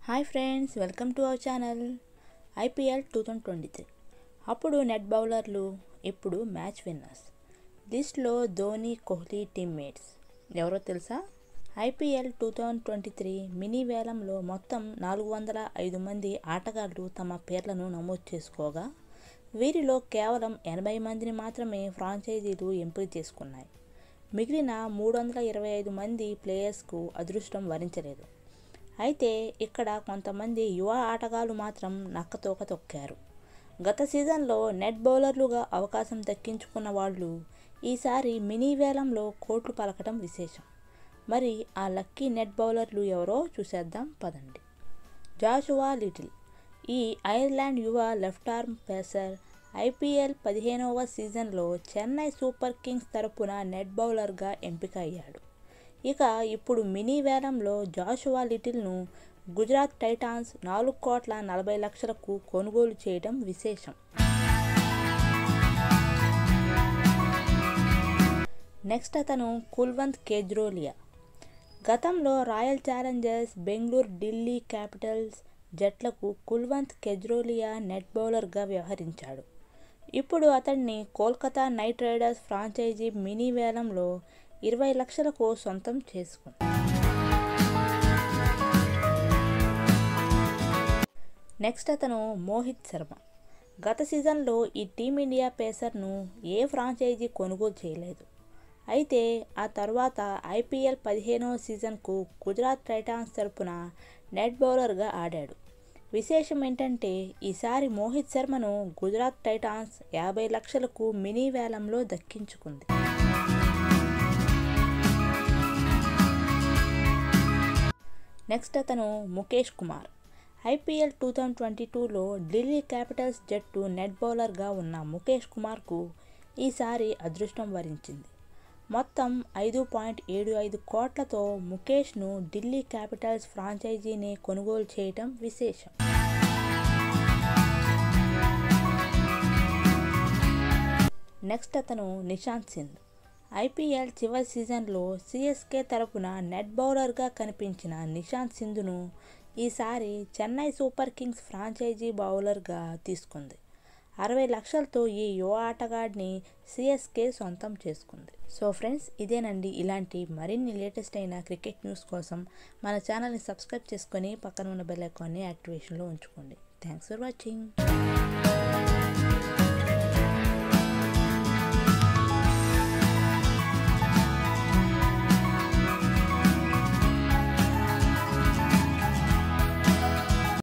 hi friends welcome to our channel IPL two thousand twenty three అప్పుడు net బౌలర్లు ఇప్పుడు match winners లిస్ట్లో Dhoni Kohli teammates ఎవరో తెలుసా IPL two thousand twenty three mini వేలంలో మొత్తం నాలుగు వందల ఐదు మంది ఆటగాళ్లు తమ పేర్లను నమోదు చేసుకోగా వీరిలో కేవలం ఎనభై మందిని మాత్రమే ఫ్రాంచైజీలు ఎంపిక చేసుకున్నాయి మిగిలిన మూడు వందల ఇరవై ఐదు మంది ప్లేయర్స్కు అదృష్టం వరించలేదు అయితే ఇక్కడ కొంతమంది యువ ఆటగాళ్లు మాత్రం నక్కతోక తొక్కారు గత సీజన్లో నెట్ బౌలర్లుగా అవకాశం దక్కించుకున్న వాళ్ళు ఈసారి మినీ వేలంలో కోట్లు పలకటం విశేషం మరి ఆ లక్కీ నెట్ బౌలర్లు ఎవరో చూసేద్దాం పదండి జాషువా లిటిల్ ఈ ఐర్లాండ్ యువ లెఫ్ట్ ఆర్మ్ పేసర్ ఐపీఎల్ పదిహేనవ సీజన్లో చెన్నై సూపర్ కింగ్స్ తరపున నెట్ బౌలర్గా ఎంపిక అయ్యాడు ఇక ఇప్పుడు మినీ వేలంలో జాషువా లిటిల్ను గుజరాత్ టైటాన్స్ నాలుగు కోట్ల నలభై లక్షలకు కొనుగోలు చేయడం విశేషం నెక్స్ట్ అతను కుల్వంత్ కేజ్రోలియా గతంలో royal challengers Bengaluru Delhi capitals జట్లకు కుల్వంత్ కెజ్రోలియా నెట్ బౌలర్గా వ్యవహరించాడు ఇప్పుడు అతన్ని Kolkata knight riders franchise mini వేలంలో ఇరవై లక్షలకు సొంతం చేసుకుంది నెక్స్ట్ అతను మోహిత్ శర్మ గత సీజన్లో ఈ టీమిండియా పేసర్ను ఏ ఫ్రాంచైజీ కొనుగోలు చేయలేదు అయితే ఆ తర్వాత ఐపీఎల్ పదిహేనవ సీజన్కు గుజరాత్ టైటాన్స్ తరపున నెట్ బౌలర్గా ఆడాడు విశేషం ఏంటంటే ఈసారి మోహిత్ శర్మను గుజరాత్ టైటాన్స్ యాభై లక్షలకు మినీ వేలంలో దక్కించుకుంది నెక్స్ట్ అతను Mukesh Kumar IPL two thousand twenty టూలో ఢిల్లీ క్యాపిటల్స్ జట్టు నెట్ బౌలర్గా ఉన్న ముఖేష్ కుమార్కు ఈసారి అదృష్టం వరించింది మొత్తం ఐదు పాయింట్ ఏడు ఐదు కోట్లతో ముఖేష్ను ఢిల్లీ క్యాపిటల్స్ ఫ్రాంచైజీని కొనుగోలు చేయటం విశేషం నెక్స్ట్ అతను నిశాంత్ సింధ్ ఐపీఎల్ చివరి సీజన్లో సిఎస్కే తరపున నెట్ బౌలర్గా కనిపించిన నిశాంత్ సింధును ఈసారి చెన్నై సూపర్ కింగ్స్ ఫ్రాంచైజీ బౌలర్గా తీసుకుంది అరవై లక్షలతో ఈ యువ ఆటగాడిని సిఎస్కే సొంతం చేసుకుంది సో ఫ్రెండ్స్ ఇదేనండి ఇలాంటి మరిన్ని లేటెస్ట్ అయిన క్రికెట్ న్యూస్ కోసం మన ఛానల్ని సబ్స్క్రైబ్ చేసుకొని పక్కన ఉన్న బెల్ ఐకాన్ని యాక్టివేషన్లో ఉంచుకోండి థ్యాంక్స్ ఫర్ వాచింగ్